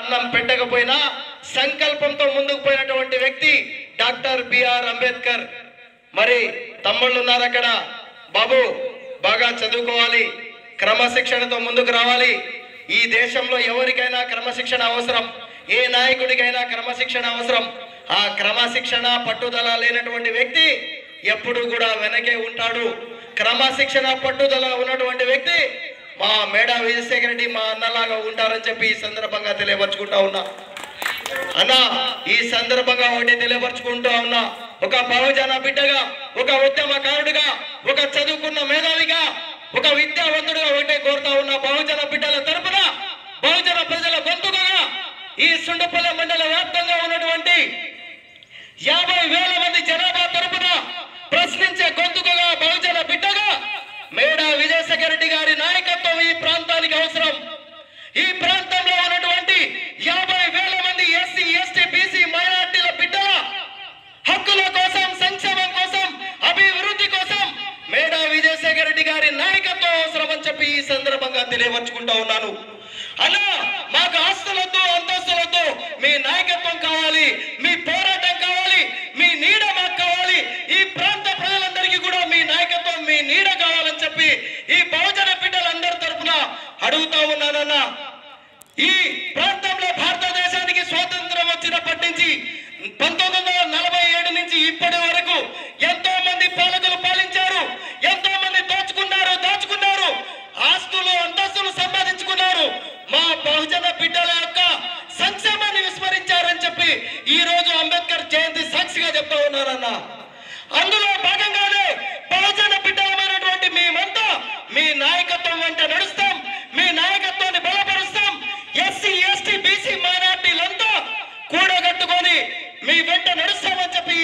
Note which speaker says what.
Speaker 1: అన్నం పెట్టకపోయినా సంకల్పంతో ముందుకు పోయినటువంటి వ్యక్తి డాక్టర్ బిఆర్ అంబేద్కర్ మరి తమ్ముళ్ళు ఉన్నారు అక్కడ బాబు బాగా చదువుకోవాలి క్రమశిక్షణతో ముందుకు రావాలి ఈ దేశంలో ఎవరికైనా క్రమశిక్షణ అవసరం ఏ నాయకుడికైనా క్రమశిక్షణ అవసరం ఆ క్రమశిక్షణ పట్టుదల లేనటువంటి వ్యక్తి ఎప్పుడు కూడా వెనకే ఉంటాడు క్రమశిక్షణ పట్టుదల ఉన్నటువంటి వ్యక్తి మా మేడా విజయశేఖర రెడ్డి మా అన్నలాగా ఉంటారని చెప్పి ఈ సందర్భంగా తెలియపరచుకుంటా ఉన్నా అన్న ఈ సందర్భంగా ఒకటి తెలియపరచుకుంటూ ఉన్నా ఒక బహుజన బిడ్డగా ఒక ఉద్యమకారుడిగా ఒక చదువుకున్న మేధావిగా ఒక విద్యావంతుడిగా ఒకటే కోరుతా ఉన్న బహుజన బిడ్డల తరపున బహుజన ప్రజల గొంతుగా ఈ సుండపల్లి మండల వ్యాప్తంగా ఉన్నటువంటి యాభై వేల మంది జనాభా తరపున ప్రశ్నించే గొంతుకగా బహుజన బిడ్డగా మేడా విజయశేఖర రెడ్డి గారి నాయకత్వం ఈ ప్రాంతానికి అవసరం ఈ ప్రాంతంలో ఉన్నటువంటి యాభై వేల మంది ఎస్సీ ఎస్టీ బీసీ మైనార్టీల బిడ్డల హక్కుల కోసం సంక్షేమం కోసం అభివృద్ధి కోసం మేడా విజయశేఖర రెడ్డి గారి నాయకత్వం అవసరం అని చెప్పి ఈ సందర్భంగా తెలియపరచుకుంటా ఉన్నాను అలా మాకు ఆస్తులతో అంతస్తులతో మీ నాయకత్వం కావాలి మీ పోరాటం కావాలి మీ నీడ మాకు కావాలి ఈ ప్రాంత ప్రజలందరికీ కూడా మీ నాయకత్వం మీ నీడ కావాలని చెప్పి ఈ బహుజన బిడ్డలందరి తరపున అడుగుతా ఉన్నానన్నా ఈ ప్రాంతంలో భారతదేశానికి స్వాతంత్రం వచ్చినప్పటి నుంచి పంతొమ్మిది వందల నలభై ఏడు నుంచి ఇప్పటి వరకు ఎంతో మంది పాలకులు పాలించారు ఎంతో మంది దోచుకున్నారు దాచుకున్నారు ఆస్తులు అంతస్తులు సంపాదించుకున్నారు మా బహుజన బిడ్డల యొక్క సంక్షేమాన్ని విస్మరించారని చెప్పి ఈ రోజు అంబేద్కర్ జయంతి సాక్షిగా చెప్తా ఉన్నారన్న అందులో భాగంగానే బహుజన బిడ్డలమైనటువంటి మేమంతా మీ నాయకత్వం వెంట నడుస్తాం మీ నాయకత్వాన్ని బలపరుస్తాం ఎస్సీ ఎస్టీ బీసీ మైనార్టీలంతా కూడగట్టుకొని మీ వెంట నడుస్తామని చెప్పి